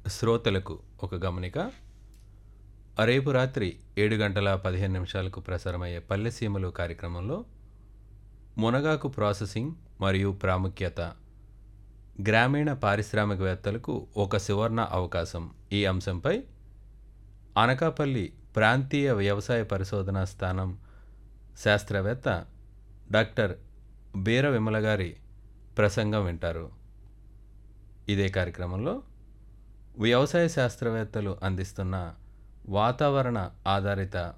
శ్రోతలకు ఒక గమనిక రేపు రాత్రి ఏడు గంటల పదిహేను నిమిషాలకు ప్రసారమయ్యే పల్లెసీమలు కార్యక్రమంలో మునగాకు ప్రాసెసింగ్ మరియు ప్రాముఖ్యత గ్రామీణ పారిశ్రామికవేత్తలకు ఒక సువర్ణ అవకాశం ఈ అంశంపై అనకాపల్లి ప్రాంతీయ వ్యవసాయ పరిశోధనా స్థానం శాస్త్రవేత్త డాక్టర్ బీర విమల గారి ప్రసంగం వింటారు ఇదే కార్యక్రమంలో వ్యవసాయ శాస్త్రవేత్తలు అందిస్తున్న వాతావరణ ఆధారిత